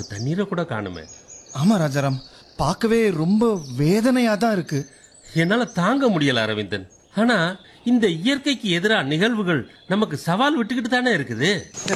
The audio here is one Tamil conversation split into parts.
தண்ணீரை கூட காணுமே ஆமா ராஜாராம் பார்க்கவே ரொம்ப வேதனையா தான் இருக்கு என்னால தாங்க முடியல அரவிந்தன் ஆனா இந்த இயற்கைக்கு எதிராக நிகழ்வுகள் நமக்கு சவால் விட்டுக்கிட்டு தானே இருக்குது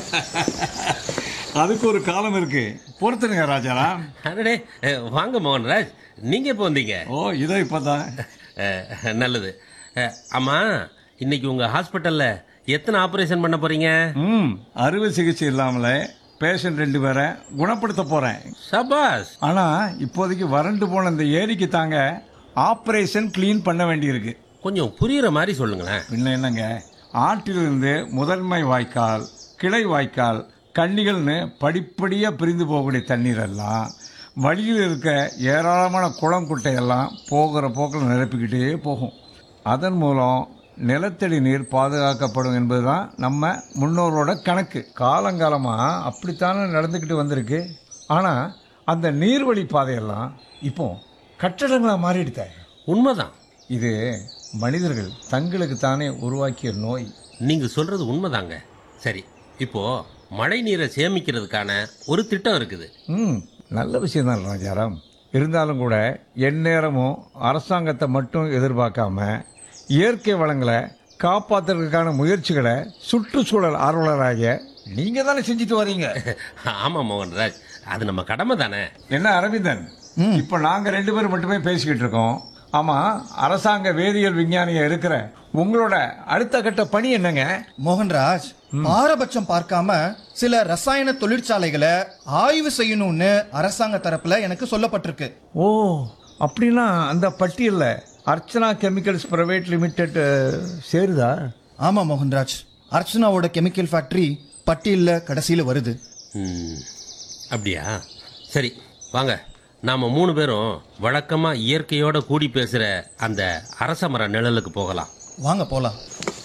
அதுக்கு ஒரு காலம் இருக்கு பொறுத்துருங்க ராஜாராம் அடடே அஹ், வாங்க மோகன்ராஜ் நீங்க எப்போ வந்தீங்க ஓ இதோ இப்பதான் அஹ், நல்லது அஹ், ஆமா இன்னைக்கு உங்க ஹாஸ்பிட்டல்ல எத்தனை ஆபரேஷன் பண்ண போறீங்க ம் அறுவை சிகிச்சை இல்லாமலே பேஷண்ட் ரெண்டு பேரை குணப்படுத்த போறேன் சபாஸ் ஆனா இப்போதைக்கு வறண்டு போன இந்த ஏரிக்கு தாங்க ஆபரேஷன் க்ளீன் பண்ண வேண்டியிருக்கு கொஞ்சம் புரியுற மாதிரி சொல்லுங்களேன் பின்ன என்னங்க ஆற்றிலிருந்து முதன்மை வாய்க்கால் கிளை வாய்க்கால் கன்னிகள்னு படிப்படியா பிரிந்து போகக்கூடிய தண்ணீர் எல்லாம் வழியில் இருக்க ஏராளமான குளம் குட்டையெல்லாம் போகிற போக்கில் நிரப்பிக்கிட்டே போகும் அதன் மூலம் நிலத்தடி நீர் பாதுகாக்கப்படும் என்பதுதான் நம்ம முன்னோரோட கணக்கு காலங்காலமா அப்படித்தானே நடந்துக்கிட்டு வந்திருக்கு ஆனா அந்த நீர்வழி பாதையெல்லாம் இப்போ கட்டடங்களா மாறிடுதே உண்மைதான் இது மனிதர்கள் தங்களுக்கு தானே உருவாக்கிய நோய் நீங்க சொல்றது உண்மைதாங்க சரி இப்போ மழை நீரை சேமிக்கிறதுக்கான ஒரு திட்டம் இருக்குது ம் நல்ல விஷயம்தான் ராஜாராம் இருந்தாலும் கூட எந்நேரமும் அரசாங்கத்தை மட்டும் எதிர்பார்க்காம இயற்கை வளங்களை காப்பாற்றுறதுக்கான முயற்சிகளை சுற்றுச்சூழல் ஆர்வலராகிய நீங்க தானே செஞ்சுட்டு வரீங்க ஆமா மோகன்ராஜ் அது நம்ம கடமை தானே என்ன அரவிந்தன் இப்ப நாங்க ரெண்டு பேரும் மட்டுமே பேசிக்கிட்டு இருக்கோம் ஆமா அரசாங்க வேதியியல் விஞ்ஞானியா இருக்கிற உங்களோட அடுத்த கட்ட பணி என்னங்க மோகன்ராஜ் பாரபட்சம் பார்க்காம சில ரசாயன தொழிற்சாலைகளை ஆய்வு செய்யணும்னு அரசாங்க தரப்புல எனக்கு சொல்லப்பட்டிருக்கு ஓ அப்படின்னா அந்த பட்டியல்ல அர்ச்சனா கெமிக்கல்ஸ் பிரைவேட் லிமிடெட் சேருதா ஆமா மோகன்ராஜ் அர்ச்சனாவோட கெமிக்கல் ஃபேக்டரி பட்டியல்ல கடைசியில வருது ம், அப்படியா சரி வாங்க நாம மூணு பேரும் வழக்கமா இயற்கையோட கூடி பேசுற அந்த அரச மர நிழலுக்கு போகலாம் வாங்க போலாம்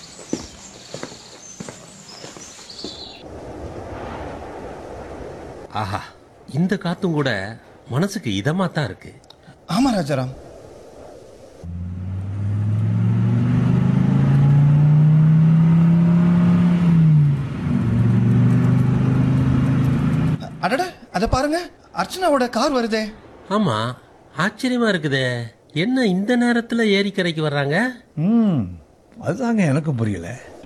ஆஹா இந்த காத்தும் கூட மனசுக்கு இதமா தான் இருக்கு ஆமா ராஜாராம் அடட அத பாருங்க அர்ச்சனாவோட கார் வருதே ஆமா ஆச்சரியமா இருக்குதே என்ன இந்த நேரத்துல ஏரிக்கரைக்கு வர்றாங்க ம் அதுதாங்க எனக்கும் புரியல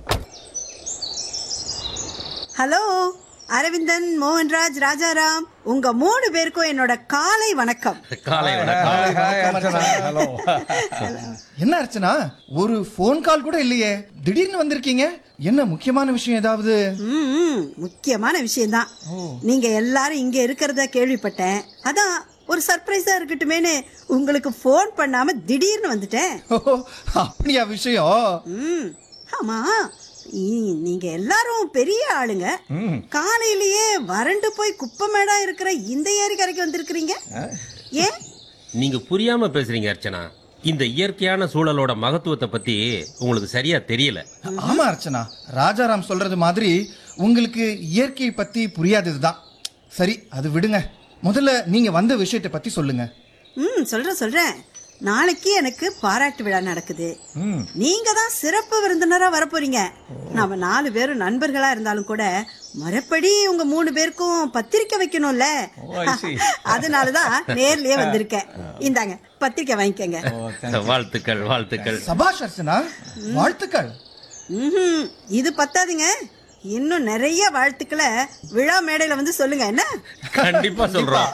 ஹலோ அரவிந்தன் மோகன்ராஜ் ராஜாராம் உங்க மூணு பேருக்கும் என்னோட காலை வணக்கம் காலை வணக்கம் ஹலோ என்ன அர்ச்சனா ஒரு ஃபோன் கால் கூட இல்லையே திடீர்னு வந்திருக்கீங்க என்ன முக்கியமான விஷயம் ஏதாவது ம், ம், முக்கியமான விஷயம்தான் நீங்க எல்லாரும் இங்க இருக்கிறத கேள்விப்பட்டேன் அதான் ஒரு சர்ப்ரைஸா இருக்கட்டுமேனு உங்களுக்கு ஃபோன் பண்ணாம திடீர்னு வந்துட்டேன் ஓ, அப்படியா விஷயம் ம், ஆமா இ- நீங்க எல்லாரும் பெரிய ஆளுங்க காலையிலேயே வறண்டு போய் குப்பமேடா இருக்கிற இந்த ஏரிக்கரைக்கு வந்திருக்கிறீங்க ஏன் நீங்க புரியாம பேசுறீங்க அர்ச்சனா இந்த இயற்கையான சூழலோட மகத்துவத்தை பத்தி உங்களுக்கு சரியா தெரியல ஆமா அர்ச்சனா ராஜாராம் சொல்றது மாதிரி உங்களுக்கு இயற்கை பத்தி புரியாததுதான் சரி அது விடுங்க முதல்ல நீங்க வந்த விஷயத்தை பத்தி சொல்லுங்க ம் சொல்றேன் சொல்றேன் நாளைக்கு எனக்கு பாராட்டு விழா நடக்குது நீங்க தான் சிறப்பு விருந்தினரா வரப்போறீங்க நாம நாலு பேரும் நண்பர்களா இருந்தாலும் கூட மறுபடி உங்க மூணு பேருக்கும் பத்திரிக்கை வைக்கணும்ல I see. அதனாலதான் நேர்லயே வந்திருக்கேன் இந்தாங்க பத்திரிக்கை வாங்கிக்கங்க வாழ்த்துக்கள் வாழ்த்துக்கள் சபாஷ் அர்ச்சனா வாழ்த்துக்கள் ம்ஹும். இது பத்தாதுங்க இன்னும் நிறைய வாழ்த்துக்களை விழா மேடையில வந்து சொல்லுங்க என்ன கண்டிப்பா சொல்றோம்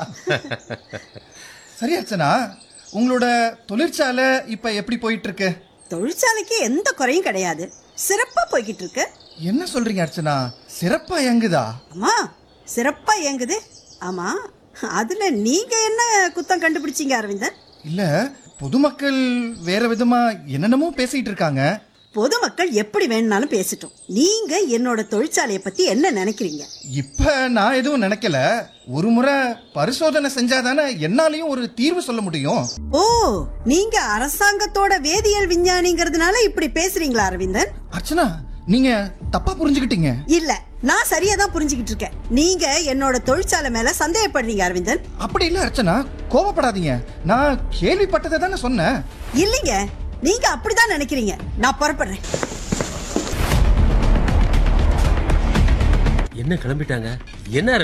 சரி அர்ச்சனா உங்களோட தொழிற்சாலை இப்ப எப்படி போயிட்டு இருக்கு தொழிற்சாலைக்கு எந்த குறையும் கிடையாது சிறப்பா போய்கிட்டு இருக்கு என்ன சொல்றீங்க அர்ச்சனா சிறப்பா இயங்குதா அம்மா சிறப்பா இயங்குது ஆமா அதுல நீங்க என்ன குத்தம் கண்டுபிடிச்சீங்க அரவிந்தன் இல்ல பொதுமக்கள் வேற விதமா என்னென்னமோ பேசிட்டு இருக்காங்க பொதுமக்கள் எப்படி வேணும்னாலும் பேசட்டும் நீங்க என்னோட தொழிற்சாலையை பத்தி என்ன நினைக்கிறீங்க இப்ப நான் எதுவும் நினைக்கல ஒரு முறை பரிசோதனை செஞ்சாதானே என்னாலையும் ஒரு தீர்வு சொல்ல முடியும் ஓ நீங்க அரசாங்கத்தோட வேதியியல் விஞ்ஞானிங்கிறதுனால இப்படி பேசுறீங்களா அரவிந்தன் அர்ச்சனா நீங்க தப்பா புரிஞ்சுக்கிட்டீங்க இல்ல நான் சரியா தான் புரிஞ்சுக்கிட்டு இருக்கேன் நீங்க என்னோட தொழிற்சாலை மேல சந்தேகப்படுறீங்க அரவிந்தன் அப்படி இல்ல அர்ச்சனா கோபப்படாதீங்க நான் கேள்விப்பட்டதை தானே சொன்னேன் இல்லைங்க நீங்க அப்படிதான் நினைக்கிறீங்க நான் புறப்படுறேன் என்ன கிளம்பிட்டாங்க என்ன